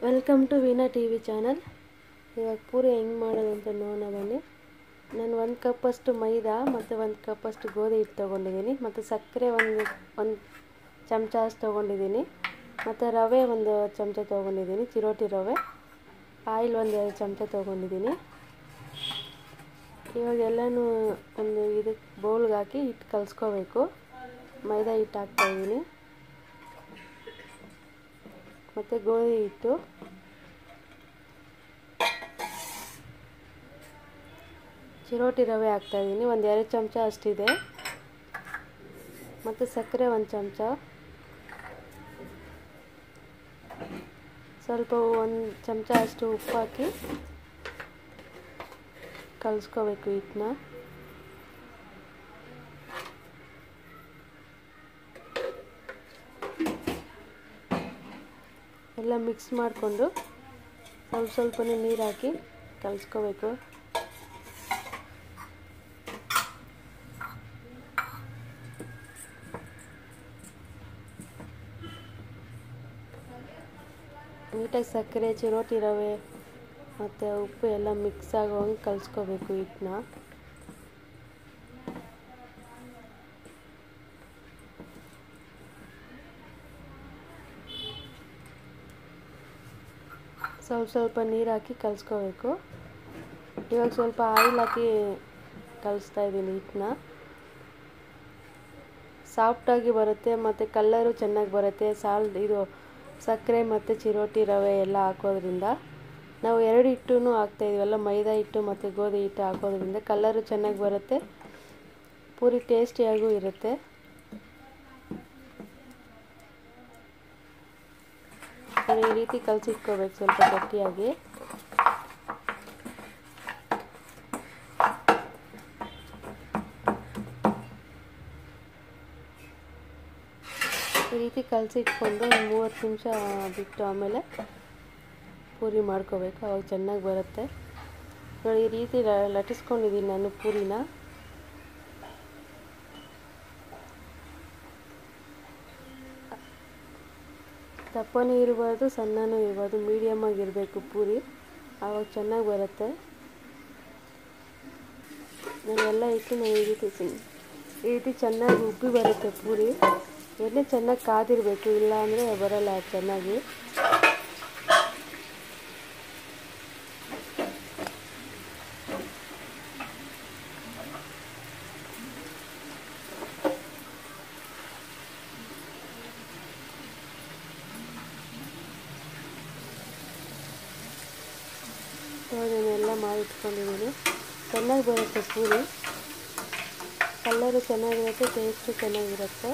welcome to Veena T V channel ಇವಾಗ ಪೂರಿ ಹೆಂಗೆ ಮಾಡೋದು ಅಂತ ನೋಡೋಣ ಬನ್ನಿ ನಾನು ಒಂದು ಕಪ್ಪಷ್ಟು ಮೈದಾ ಮತ್ತು ಒಂದು ಕಪ್ಪಷ್ಟು ಗೋಧಿ ಹಿಟ್ಟು ತೊಗೊಂಡಿದ್ದೀನಿ ಮತ್ತು ಸಕ್ಕರೆ ಒಂದು ಒಂದು ಚಮಚ ಅಷ್ಟು ತೊಗೊಂಡಿದ್ದೀನಿ ಮತ್ತು ರವೆ ಒಂದು ಚಮಚ ತೊಗೊಂಡಿದ್ದೀನಿ ಚಿರೋಟಿ ರವೆ ಆಯಿಲ್ ಒಂದು ಎರಡು ಚಮಚ ತೊಗೊಂಡಿದ್ದೀನಿ ಇವಾಗ ಎಲ್ಲನೂ ಒಂದು ಇದಕ್ಕೆ ಬೌಲ್ಗೆ ಹಾಕಿ ಹಿಟ್ಟು ಕಲಿಸ್ಕೋಬೇಕು ಮೈದಾ ಹಿಟ್ಟು ಹಾಕ್ತಾಯಿದ್ದೀನಿ ಮತ್ತು ಗೋಧಿ ಹಿಟ್ಟು ಚಿರೋಟಿ ರವೆ ಹಾಕ್ತಾಯಿದ್ದೀನಿ ಒಂದು ಎರಡು ಚಮಚ ಅಷ್ಟಿದೆ ಮತ್ತು ಸಕ್ಕರೆ ಒಂದು ಚಮಚ ಸ್ವಲ್ಪ ಒಂದು ಚಮಚ ಅಷ್ಟು ಉಪ್ಪು ಹಾಕಿ ಕಲಿಸ್ಕೋಬೇಕು ಹಿಟ್ಟನ್ನ ಎಲ್ಲ ಮಿಕ್ಸ್ ಮಾಡಿಕೊಂಡು ಸ್ವಲ್ಪ ಸ್ವಲ್ಪನೇ ನೀರು ಹಾಕಿ ಕಲಿಸ್ಕೋಬೇಕು ನೀಟಾಗಿ ಸಕ್ಕರೆ ಚಿರೋಟಿ ರವೆ ಮತ್ತು ಉಪ್ಪು ಎಲ್ಲ ಮಿಕ್ಸ್ ಆಗೋಂಗೆ ಕಲಿಸ್ಕೋಬೇಕು ಹಿಟ್ಟನ್ನ ಸ್ವಲ್ಪ ಸ್ವಲ್ಪ ನೀರು ಹಾಕಿ ಕಲಿಸ್ಕೋಬೇಕು ಇವಾಗ ಸ್ವಲ್ಪ ಆಯಿಲ್ ಹಾಕಿ ಕಲಿಸ್ತಾ ಇದ್ದೀನಿ ಹಿಟ್ಟನ್ನ ಸಾಫ್ಟಾಗಿ ಬರುತ್ತೆ ಮತ್ತು ಕಲ್ಲರು ಚೆನ್ನಾಗಿ ಬರುತ್ತೆ ಸಾಲ್ ಇದು ಸಕ್ಕರೆ ಮತ್ತು ಚಿರೋಟಿ ರವೆ ಎಲ್ಲ ಹಾಕೋದ್ರಿಂದ ನಾವು ಎರಡು ಹಿಟ್ಟು ಹಾಕ್ತಾಯಿದ್ದೀವಲ್ಲ ಮೈದಾ ಹಿಟ್ಟು ಮತ್ತು ಗೋಧಿ ಹಿಟ್ಟು ಹಾಕೋದ್ರಿಂದ ಕಲ್ಲರು ಚೆನ್ನಾಗಿ ಬರುತ್ತೆ ಪೂರಿ ಟೇಸ್ಟಿಯಾಗೂ ಇರುತ್ತೆ ಈ ರೀತಿ ಕಲಸಿಟ್ಕೋಬೇಕು ಸ್ವಲ್ಪ ಗಟ್ಟಿಯಾಗಿ ಈ ರೀತಿ ಕಲಸಿಟ್ಕೊಂಡು ಒಂದು ಮೂವತ್ತು ನಿಮಿಷ ಬಿಟ್ಟು ಆಮೇಲೆ ಪೂರಿ ಮಾಡ್ಕೋಬೇಕು ಅವಾಗ ಚೆನ್ನಾಗಿ ಬರುತ್ತೆ ನೋಡಿ ಈ ರೀತಿ ಲಟ್ಟಿಸ್ಕೊಂಡಿದ್ದೀನಿ ನಾನು ಪೂರಿನ ದಪ್ಪನೂ ಇರಬಾರ್ದು ಸಣ್ಣನೂ ಇರಬಾರ್ದು ಮೀಡಿಯಮ್ ಆಗಿರಬೇಕು ಪೂರಿ ಆವಾಗ ಚೆನ್ನಾಗಿ ಬರುತ್ತೆ ನಾನೆಲ್ಲ ಇಟ್ಟು ನಾನು ಈ ರೀತಿ ಈ ರೀತಿ ಚೆನ್ನಾಗಿ ಉಬ್ಬಿ ಬರುತ್ತೆ ಪೂರಿ ಎಣ್ಣೆ ಚೆನ್ನಾಗಿ ಕಾದಿರಬೇಕು ಇಲ್ಲ ಅಂದರೆ ಬರೋಲ್ಲ ಚೆನ್ನಾಗಿ ನಾನೆಲ್ಲ ಮಾಡಿಟ್ಕೊಂಡಿದ್ದೀನಿ ಚೆನ್ನಾಗಿ ಬರುತ್ತೆ ಪೂರಿ ಕಲ್ಲರು ಚೆನ್ನಾಗಿರುತ್ತೆ ಟೇಸ್ಟು ಚೆನ್ನಾಗಿರುತ್ತೆ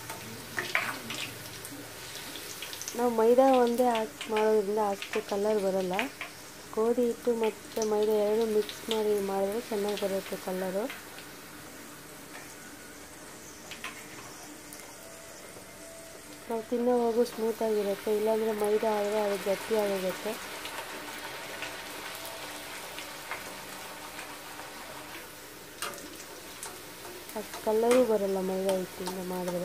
ನಾವು ಮೈದಾ ಒಂದೇ ಹಾಕಿ ಮಾಡೋದ್ರಿಂದ ಅಷ್ಟು ಕಲರ್ ಬರೋಲ್ಲ ಗೋಧಿ ಹಿಟ್ಟು ಮತ್ತು ಮೈದಾ ಎರಡು ಮಿಕ್ಸ್ ಮಾಡಿ ಮಾಡಿದ್ರೆ ಚೆನ್ನಾಗಿ ಬರುತ್ತೆ ಕಲ್ಲರು ನಾವು ತಿನ್ನೋವಾಗೂ ಸ್ಮೂತಾಗಿರುತ್ತೆ ಇಲ್ಲಾಂದರೆ ಮೈದಾ ಆದರೆ ಅದು ಗಟ್ಟಿಯಾಗೋಗುತ್ತೆ ಅಷ್ಟು ಕಲ್ಲರೂ ಬರೋಲ್ಲ ಮೈದಾ ಹಿಟ್ಟಿಂದ ಮಾಡಿದ್ರೆ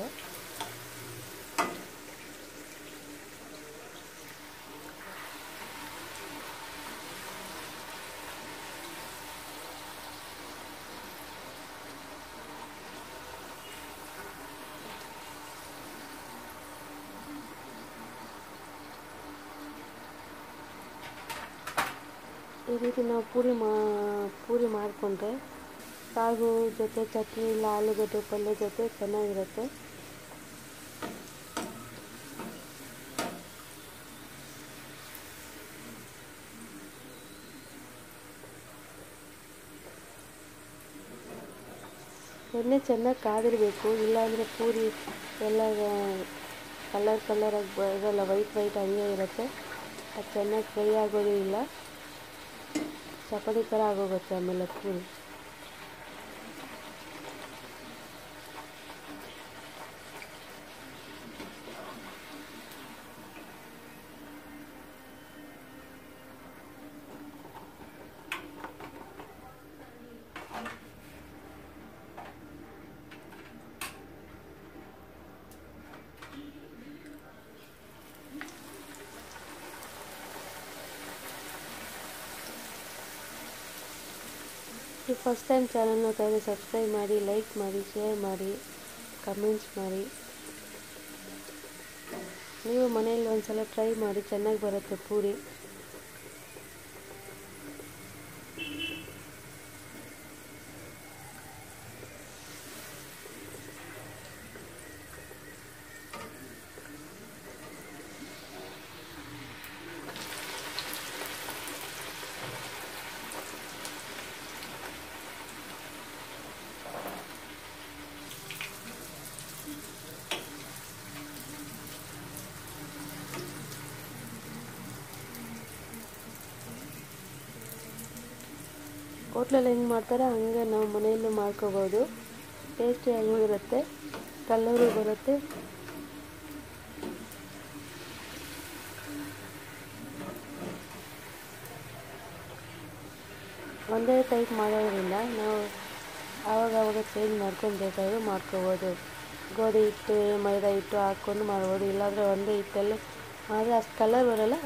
ಈ ರೀತಿ ನಾವು ಪೂರಿ ಮಾ ಪೂರಿ ಮಾಡಿಕೊಂಡ್ರೆ ಸಾಗು ಜೊತೆ ಚಟ್ನಿ ಇಲ್ಲ ಆಲೂಗಡ್ಡೆ ಪಲ್ಯ ಜೊತೆ ಚೆನ್ನಾಗಿರುತ್ತೆ ಎಣ್ಣೆ ಚೆನ್ನಾಗಿ ಕಾದಿರಬೇಕು ಇಲ್ಲಾಂದರೆ ಪೂರಿ ಎಲ್ಲ ಕಲರ್ ಕಲರಾಗಿ ಬರೋಲ್ಲ ವೈಟ್ ವೈಟ್ ಹಂಗೆ ಇರುತ್ತೆ ಅದು ಚೆನ್ನಾಗಿ ಫ್ರೈ ಆಗೋದೇ ಇಲ್ಲ ಚಪಾತಿ ಥರ ಆಗೋಗುತ್ತೆ ಆಮೇಲೆ ಪೂರಿ ಈ ಫಸ್ಟ್ ಟೈಮ್ ಚಾನಲ್ ನೋಡ್ತಾ ಇದ್ದರೆ ಸಬ್ಸ್ಕ್ರೈಬ್ ಮಾಡಿ ಲೈಕ್ ಮಾಡಿ ಶೇರ್ ಮಾಡಿ ಕಮೆಂಟ್ಸ್ ಮಾಡಿ ನೀವು ಮನೆಯಲ್ಲಿ ಒಂದ್ಸಲ ಟ್ರೈ ಮಾಡಿ ಚೆನ್ನಾಗಿ ಬರುತ್ತೆ ಪೂರಿ ಹೋಟ್ಲಲ್ಲಿ ಹೆಂಗೆ ಮಾಡ್ತಾರೆ ಹಂಗೆ ನಾವು ಮನೆಯಲ್ಲೂ ಮಾಡ್ಕೋಬೋದು ಟೇಸ್ಟಿಯಾಗೂ ಇರುತ್ತೆ ಕಲರು ಬರುತ್ತೆ ಒಂದೇ ಟೈಪ್ ಮಾಡೋದ್ರಿಂದ ನಾವು ಆವಾಗ ಆವಾಗ ಚೇಂಜ್ ಮಾಡ್ಕೊಂಡು ಬೇಕಾದರೂ ಮಾಡ್ಕೋಬೋದು ಗೋಧಿ ಹಿಟ್ಟು ಮೈದಾ ಹಿಟ್ಟು ಹಾಕ್ಕೊಂಡು ಮಾಡ್ಬೋದು ಇಲ್ಲಾಂದರೆ ಒಂದೇ ಹಿಟ್ಟಲ್ಲಿ ಆದರೆ ಅಷ್ಟು ಕಲರ್ ಬರೋಲ್ಲ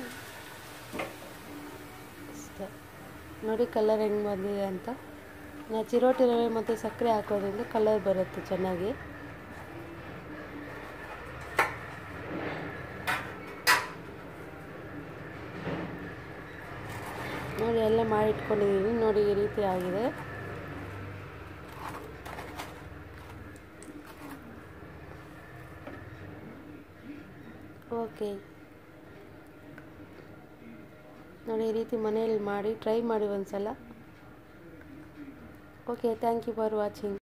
ಅಷ್ಟೇ ನೋಡಿ ಕಲರ್ ಹೆಂಗೆ ಬಂದಿದೆ ಅಂತ ನಾ ಚಿರೋಟಿ ರವೆ ಮತ್ತು ಸಕ್ಕರೆ ಹಾಕೋದ್ರಿಂದ ಕಲರ್ ಬರುತ್ತೆ ಚೆನ್ನಾಗಿ ನೋಡಿ ಎಲ್ಲ ಮಾಡಿ ಇಟ್ಕೊಂಡಿದ್ದೀನಿ ನೋಡಿ ಈ ರೀತಿ ಆಗಿದೆ ಓಕೆ ನೋಡಿ ಈ ರೀತಿ ಮನೆಯಲ್ಲಿ ಮಾಡಿ ಟ್ರೈ ಮಾಡಿ ಒಂದ್ಸಲ okay thank you for watching